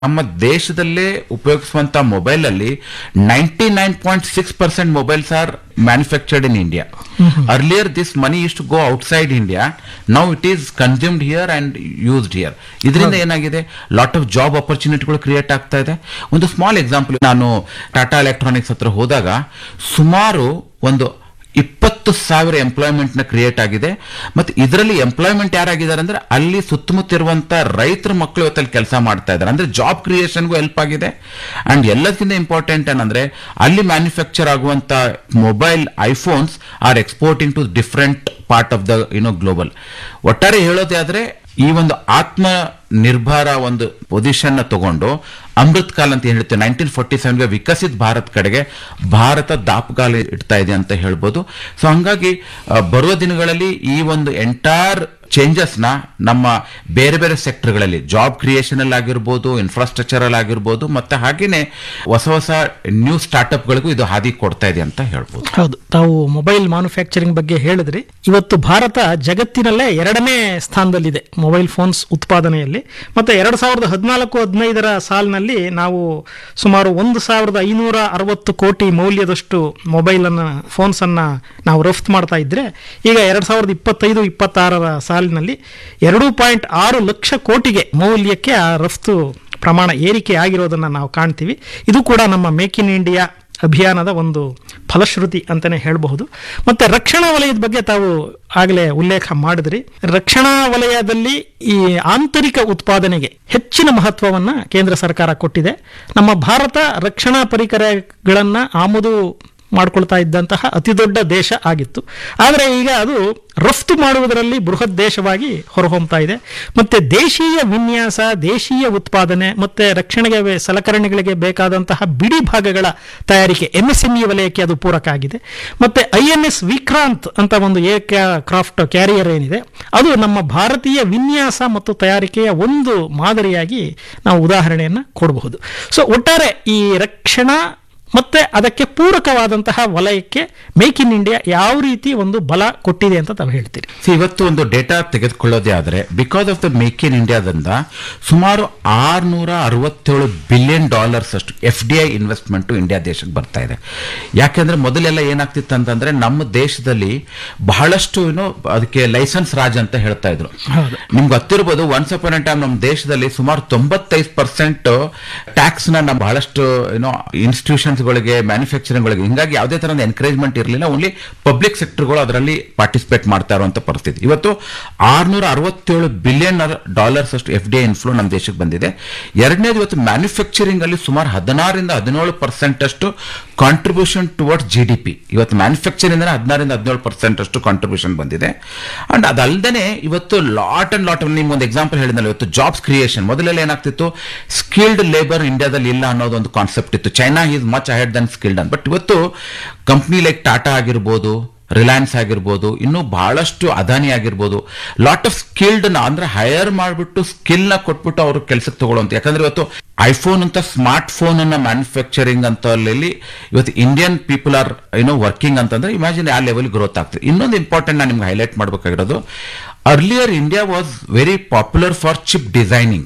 ನಮ್ಮ ದೇಶದಲ್ಲೇ ಉಪಯೋಗಿಸುವಂತ ಮೊಬೈಲ್ ಅಲ್ಲಿ ninety nine point six percent mobiles are manufactured in India earlier this money is to go outside India now it is consumed here and used here ಇದರಿಂದ ಏನಾಗಿದೆ lot of job ಅಪರ್ಚುನಿಟಿಗಳು create ಆಗ್ತಾ ಇದೆ ಒಂದು small example ನಾನು Tata electronics ಹತ್ರ ಹೋದಾಗ ಸುಮಾರು ಒಂದು ಇಪ್ಪತ್ತು ಸಾವಿರ ಎಂಪ್ಲಾಯ್ಮೆಂಟ್ ನ ಕ್ರಿಯೇಟ್ ಆಗಿದೆ ಮತ್ತೆ ಇದರಲ್ಲಿ ಎಂಪ್ಲಾಯ್ಮೆಂಟ್ ಯಾರಾಗಿದ್ದಾರೆ ಅಂದ್ರೆ ಅಲ್ಲಿ ಸುತ್ತಮುತ್ತ ಇರುವಂತ ರೈತರ ಮಕ್ಕಳು ಇವತ್ತಲ್ಲಿ ಕೆಲಸ ಮಾಡ್ತಾ ಇದ್ದಾರೆ ಅಂದ್ರೆ ಜಾಬ್ ಕ್ರಿಯೇಷನ್ಗೂ ಹೆಲ್ಪ್ ಆಗಿದೆ ಅಂಡ್ ಎಲ್ಲದಕ್ಕಿಂತ ಇಂಪಾರ್ಟೆಂಟ್ ಏನಂದ್ರೆ ಅಲ್ಲಿ ಮ್ಯಾನುಫ್ಯಾಕ್ಚರ್ ಆಗುವಂತ mobile iPhones are exporting to different part of the you know global ಒಟ್ಟಾರೆ ಹೇಳೋದೇ ಆದ್ರೆ ಈ ಒಂದು ಆತ್ಮ ನಿರ್ಭರ ಒಂದು ಪೊಸಿಷನ್ ನ ತಗೊಂಡು ಅಮೃತ್ ಕಾಲ್ ಅಂತ ಏನ್ ಹೇಳ್ತೇವೆ ನೈನ್ಟೀನ್ ಫೋರ್ಟಿ ಸೆವೆನ್ಗೆ ವಿಕಸಿತ ಭಾರತ್ ಕಡೆಗೆ ಭಾರತ ದಾಪುಗಾಲ ಇಡ್ತಾ ಇದೆ ಅಂತ ಹೇಳ್ಬೋದು ಸೊ ಹಂಗಾಗಿ ಆ, ಬರುವ ದಿನಗಳಲ್ಲಿ ಈ ಒಂದು ಎಂಟೈರ್ ಚೇಂಜಸ್ ನ ನಮ್ಮ ಬೇರೆ ಬೇರೆ ಸೆಕ್ಟರ್ಗಳಲ್ಲಿ ಜಾಬ್ ಕ್ರಿಯೇಷನ್ ಅಲ್ಲಿ ಆಗಿರ್ಬೋದು ಇನ್ಫ್ರಾಸ್ಟ್ರಕ್ಚರ್ ಅಲ್ಲಿ ಆಗಿರ್ಬೋದು ಮತ್ತೆ ಹಾಗೇನೆ ಹೊಸ ಹೊಸ ನ್ಯೂ ಸ್ಟಾರ್ಟ್ಅಪ್ ಗಳಿಗೂ ಇದು ಹಾದಿ ಕೊಡ್ತಾ ಇದೆ ಅಂತ ಹೇಳ್ಬೋದು ಹೌದು ತಾವು ಮೊಬೈಲ್ ಮ್ಯಾನುಫ್ಯಾಕ್ಚರಿಂಗ್ ಬಗ್ಗೆ ಹೇಳಿದ್ರಿ ಇವತ್ತು ಭಾರತ ಜಗತ್ತಿನಲ್ಲೇ ಎರಡನೇ ಸ್ಥಾನದಲ್ಲಿದೆ ಮೊಬೈಲ್ ಫೋನ್ಸ್ ಉತ್ಪಾದನೆಯಲ್ಲಿ ಮತ್ತೆ ಎರಡು ಸಾವಿರದ ಹದಿನಾಲ್ಕು ಹದಿನೈದರ ಸಾಲಿನಲ್ಲಿ ನಾವು ಸುಮಾರು ಒಂದು ಸಾವಿರದ ಐನೂರ ಅರವತ್ತು ಕೋಟಿ ಮೌಲ್ಯದಷ್ಟು ಮೊಬೈಲ್ ಅನ್ನ ಫೋನ್ಸ್ ಅನ್ನ ನಾವು ರಫ್ತು ಮಾಡ್ತಾ ಇದ್ರೆ ಈಗ ಎರಡ್ ಸಾವಿರದ ಇಪ್ಪತ್ತೈದು ಇಪ್ಪತ್ತಾರರ ಸಾಲಿನಲ್ಲಿ ಎರಡು ಪಾಯಿಂಟ್ ಆರು ಲಕ್ಷ ಕೋಟಿಗೆ ಮೌಲ್ಯಕ್ಕೆ ಆ ರಫ್ತು ಪ್ರಮಾಣ ಏರಿಕೆ ಆಗಿರೋದನ್ನ ನಾವು ಕಾಣ್ತೀವಿ ಇದು ಕೂಡ ನಮ್ಮ ಮೇಕ್ ಇನ್ ಇಂಡಿಯಾ ಅಭಿಯಾನದ ಒಂದು ಫಲಶ್ರುತಿ ಅಂತಲೇ ಹೇಳಬಹುದು ಮತ್ತೆ ರಕ್ಷಣಾ ವಲಯದ ಬಗ್ಗೆ ತಾವು ಆಗಲೇ ಉಲ್ಲೇಖ ಮಾಡಿದ್ರಿ ರಕ್ಷಣಾ ವಲಯದಲ್ಲಿ ಈ ಆಂತರಿಕ ಉತ್ಪಾದನೆಗೆ ಹೆಚ್ಚಿನ ಮಹತ್ವವನ್ನು ಕೇಂದ್ರ ಸರ್ಕಾರ ಕೊಟ್ಟಿದೆ ನಮ್ಮ ಭಾರತ ರಕ್ಷಣಾ ಪರಿಕರಗಳನ್ನ ಆಮದು ಮಾಡ್ಕೊಳ್ತಾ ಇದ್ದಂತಹ ಅತಿದೊಡ್ಡ ದೇಶ ಆಗಿತ್ತು ಆದರೆ ಈಗ ಅದು ರಫ್ತು ಮಾಡುವುದರಲ್ಲಿ ಬೃಹತ್ ದೇಶವಾಗಿ ಹೊರಹೊಮ್ತಾ ಇದೆ ಮತ್ತೆ ದೇಶೀಯ ವಿನ್ಯಾಸ ದೇಶೀಯ ಉತ್ಪಾದನೆ ಮತ್ತೆ ರಕ್ಷಣೆಗೆ ವೇ- ಸಲಕರಣೆಗಳಿಗೆ ಬೇಕಾದಂತಹ ಬಿಡಿ ಭಾಗಗಳ ತಯಾರಿಕೆ ಎಂಎಸ್ಎಂಇ ವಲಯಕ್ಕೆ ಅದು ಪೂರಕ ಆಗಿದೆ ಮತ್ತೆ ಐ ಎನ್ ಎಸ್ ವಿಕ್ರಾಂತ್ ಅಂತ ಒಂದು ಏರ್ ಕ್ರಾಫ್ಟ್ ಕ್ಯಾರಿಯರ್ ಏನಿದೆ ಅದು ನಮ್ಮ ಭಾರತೀಯ ವಿನ್ಯಾಸ ಮತ್ತು ತಯಾರಿಕೆಯ ಒಂದು ಮಾದರಿಯಾಗಿ ನಾವು ಉದಾಹರಣೆಯನ್ನು ಕೊಡಬಹುದು ಸೊ ಒಟ್ಟಾರೆ ಈ ರಕ್ಷಣಾ ಮತ್ತೆ ಅದಕ್ಕೆ ಪೂರಕವಾದಂತಹ ವಲಯಕ್ಕೆ ಮೇಕ್ ಇನ್ ಇಂಡಿಯಾ ಯಾವ ರೀತಿ ಒಂದು ಬಲ ಕೊಟ್ಟಿದೆ ಅಂತ ತಾವು ಹೇಳ್ತೀರಿ ಸೊ ಇವತ್ತು ಒಂದು ಡೇಟಾ ತೆಗೆದುಕೊಳ್ಳೋದೇ ಆದರೆ because of the make in ಇಂಡಿಯಾದಿಂದ ಸುಮಾರು ಆರ್ನೂರ ಅರವತ್ತೇಳು ಬಿಲಿಯನ್ ಡಾಲರ್ಸ್ ಅಷ್ಟು F D I investment India ದೇಶಕ್ಕೆ ಬರ್ತಾ ಇದೆ ಯಾಕೆಂದ್ರೆ ಮೊದಲೆಲ್ಲ ಏನಾಗ್ತಿತ್ತು ಅಂತಂದ್ರೆ ನಮ್ಮ ದೇಶದಲ್ಲಿ ಬಹಳಷ್ಟು ಏನು ಅದಕ್ಕೆ ಲೈಸೆನ್ಸ್ ರಾಜ್ ಅಂತ ಹೇಳ್ತಾ ಇದ್ರು ಹೌದು. ನಿಮ್ಗೆ ಗೊತ್ತಿರ್ಬೋದು ಒನ್ಸ್ ಅಪಾನ್ ಟೈಮ್ ನಮ್ಮ ದೇಶದಲ್ಲಿ ಸುಮಾರು ತೊಂಬತ್ತೈದು ಪರ್ಸೆಂಟ್ ಟ್ಯಾಕ್ಸ್ ನ ನಮ್ಮ ಬಹಳಷ್ಟು ಏನೋ ಇನ್ಸ್ಟಿಟ್ಯೂಷನ್ಸ್ ಗಳಿಗೆ ಮ್ಯಾನುಫ್ಯಾಕ್ಚರಿಂಗ್ ಗಳಿಗೆ ಹಿಂಗಾಗಿ ಯಾವುದೇ ತರಹದ ಎನ್ಕರೇಜ್ಮೆಂಟ್ ಇರಲಿಲ್ಲ ಓನ್ಲಿ ಪಬ್ಲಿಕ್ ಸೆಕ್ಟರ್ಗಳು ಅದರಲ್ಲಿ ಪಾರ್ಟಿಸಿಪೇಟ್ ಮಾಡ್ತಾ ಇರುವಂತ ಪರಿಸ್ಥಿತಿ ಇವತ್ತು ಆರ್ನೂರ ಅರವತ್ತೇಳು ಬಿಲಿಯನ್ ಡಾಲರ್ಸ್ ಅಷ್ಟು ಎಫ್ ಡಿ ಐ ಇನ್ಫ್ಲೋ ನಮ್ಮ ದೇಶಕ್ಕೆ ಬಂದಿದೆ ಎರಡನೇದು ಇವತ್ತು ಮ್ಯಾನುಫ್ಯಾಕ್ಚರಿಂಗ್ ಅಲ್ಲಿ ಸುಮಾರು ಹದಿನಾರರಿಂದ ಹದಿನೇಳು ಪರ್ಸೆಂಟ್ ಅಷ್ಟು contribution towards G D P ಇವತ್ತು ಮ್ಯಾನುಫ್ಯಾಕ್ಚರಿಂಗ್ ಹದಿನಾರರಿಂದ ಹದಿನೇಳು ಪರ್ಸೆಂಟ್ ಅಷ್ಟು ಕಾಂಟ್ರಿಬ್ಯೂಷನ್ ಬಂದಿದೆ ಅಂಡ್ ಅದಲ್ಲದೆ ಇವತ್ತು ಲಾಟ್ ಅಂಡ್ ಲಾಟ್ ನಿಮ್ಗೆ ಒಂದು ಎಕ್ಸಾಂಪಲ್ ಹೇಳಿದ್ನಲ್ಲ ಇವತ್ತು ಜಾಬ್ಸ್ ಕ್ರಿಯೇಷನ್ ಮೊದಲೆಲ್ಲ ಏನಾಗ್ತಿತ್ತು ಸ್ಕಿಲ್ಡ್ ಲೇಬರ್ ಇಂಡಿಯಾದಲ್ಲಿ ಇಲ್ಲ ಅನ್ನೋದು ಒಂದು ಕಾನ್ಸೆಪ್ಟ್ ಇತ್ತು China is much ahead than skilled ಅಂತ ಬಟ್ ಇವತ್ತು ಕಂಪ್ನಿ ಲೈಕ್ ಟಾಟಾ ಆಗಿರ್ಬೋದು ರಿಲಯನ್ಸ್ ಆಗಿರ್ಬೋದು ಇನ್ನೂ ಬಹಳಷ್ಟು ಅದಾನಿ ಆಗಿರ್ಬೋದು ಲಾಟ್ ಆಫ್ ಸ್ಕಿಲ್ಡ್ ನ ಅಂದ್ರೆ ಹೈಯರ್ ಮಾಡಿಬಿಟ್ಟು ಸ್ಕಿಲ್ ನ ಕೊಟ್ಬಿಟ್ಟು ಅವರು ಕೆಲಸಕ್ಕೆ ತಗೊಳ್ಳುವಂತ ಯಾಕಂದ್ರೆ ಇವತ್ತು ಐಫೋನ್ ಅಂತ ಸ್ಮಾರ್ಟ್ ಫೋನ್ ಅನ್ನ ಮ್ಯಾನುಫ್ಯಾಕ್ಚರಿಂಗ್ ಅಂತ ಅಲ್ಲಿ ಇವತ್ತು ಇಂಡಿಯನ್ ಪೀಪಲ್ ಆರ್ ಏನೋ ವರ್ಕಿಂಗ್ ಅಂತಂದ್ರೆ ಇಮ್ಯಾಜಿನ್ ಆ ಲೆವೆಲ್ ಗ್ರೋತ್ ಆಗ್ತದೆ ಇನ್ನೊಂದು ಇಂಪಾರ್ಟೆಂಟ್ ನಾನು ನಿಮ್ಗೆ ಹೈಲೈಟ್ ಮಾಡಬೇಕಾಗಿರೋದು earlier India was very popular for chip designing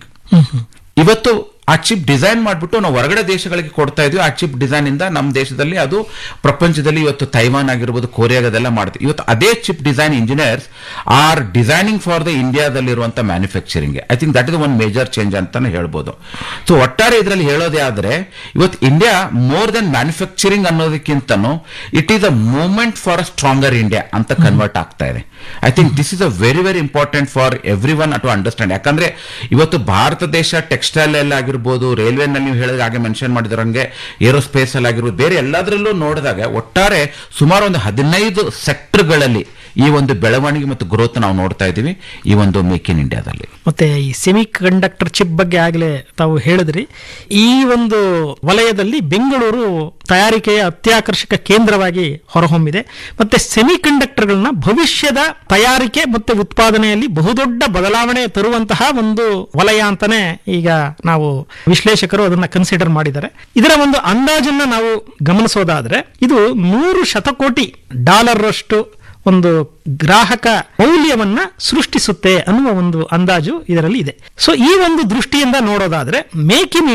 ಇವತ್ತು ಆ ಚಿಪ್ ಡಿಸೈನ್ ಮಾಡಿಬಿಟ್ಟು ನಾವು ಹೊರಗಡೆ ದೇಶಗಳಿಗೆ ಕೊಡ್ತಾ ಇದ್ವಿ ಆ ಚಿಪ್ ಡಿಸೈನ್ ಇಂದ ನಮ್ಮ ದೇಶದಲ್ಲಿ ಅದು ಪ್ರಪಂಚದಲ್ಲಿ ಇವತ್ತು ತೈವಾನ್ ಆಗಿರ್ಬೋದು ಕೊರಿಯಾಗದೆಲ್ಲ ಮಾಡ್ತೀವಿ ಇವತ್ತು ಅದೇ chip design engineers are designing for the ಇಂಡಿಯಾದಲ್ಲಿರುವಂತ manufacturing I think that is one major change ಅಂತಾನೆ ಹೇಳ್ಬೋದು ಸೊ ಒಟ್ಟಾರೆ ಇದರಲ್ಲಿ ಹೇಳೋದೇ ಆದ್ರೆ ಇವತ್ತು ಇಂಡಿಯಾ ಮೋರ್ ದೆನ್ ಮ್ಯಾನುಫ್ಯಾಕ್ಚರಿಂಗ್ ಅನ್ನೋದಕ್ಕಿಂತನೂ it is a movement for a stronger India ಅಂತ ಕನ್ವರ್ಟ್ ಆಗ್ತಾ ಇದೆ I think this is a very very important for everyone to understand ಯಾಕಂದ್ರೆ ಇವತ್ತು ಭಾರತ ದೇಶ ಟೆಕ್ಸ್ಟೈಲ್ ಅಲ್ಲಿ ಆಗಿರ್ಬೋದು ರೈಲ್ವೆನಲ್ಲಿ ನೀವು ಹೇಳಿದಾಗ ಹಾಗೆ ಮೆನ್ಷನ್ ಮಾಡಿದ್ರಂಗೆ ಏರೋಸ್ಪೇಸ್ ಅಲ್ಲಿ ಆಗಿರ್ಬೋದು ಬೇರೆ ಎಲ್ಲದರಲ್ಲೂ ನೋಡಿದಾಗ ಒಟ್ಟಾರೆ ಸುಮಾರು ಒಂದು ಹದಿನೈದು ಸೆಕ್ಟರ್ಗಳಲ್ಲಿ ಈ ಒಂದು ಬೆಳವಣಿಗೆ ಮತ್ತು ಗ್ರೋತ್ ನಾವು ನೋಡ್ತಾ ಇದ್ದೀವಿ ಈ ಒಂದು ಮೇಕ್ ಇನ್ ಇಂಡಿಯಾದಲ್ಲಿ ಮತ್ತೆ ಈ ಸೆಮಿ ಕಂಡಕ್ಟರ್ ಚಿಪ್ ಬಗ್ಗೆ ಆಗಲೇ ತಾವು ಹೇಳಿದ್ರಿ ಈ ಒಂದು ವಲಯದಲ್ಲಿ ಬೆಂಗಳೂರು ತಯಾರಿಕೆಯ ಅತ್ಯಾಕರ್ಷಕ ಕೇಂದ್ರವಾಗಿ ಹೊರಹೊಮ್ಮಿದೆ ಮತ್ತೆ ಸೆಮಿ ಕಂಡಕ್ಟರ್ಗಳನ್ನ ಭವಿಷ್ಯದ ತಯಾರಿಕೆ ಮತ್ತೆ ಉತ್ಪಾದನೆಯಲ್ಲಿ ಬಹುದೊಡ್ಡ ಬದಲಾವಣೆ ತರುವಂತಹ ಒಂದು ವಲಯ ಅಂತಾನೆ ಈಗ ನಾವು ವಿಶ್ಲೇಷಕರು ಅದನ್ನ ಕನ್ಸಿಡರ್ ಮಾಡಿದ್ದಾರೆ ಇದರ ಒಂದು ಅಂದಾಜನ್ನ ನಾವು ಗಮನಿಸೋದಾದ್ರೆ ಇದು ನೂರು ಶತಕೋಟಿ ಡಾಲರ್ ಅಷ್ಟು ಒಂದು ಗ್ರಾಹಕ ಮೌಲ್ಯವನ್ನ ಸೃಷ್ಟಿಸುತ್ತೆ ಅನ್ನುವ ಒಂದು ಅಂದಾಜು ಇದರಲ್ಲಿ ಇದೆ ಸೊ ಈ ಒಂದು ದೃಷ್ಟಿಯಿಂದ ನೋಡೋದಾದ್ರೆ ಮೇಕ್ ಇನ್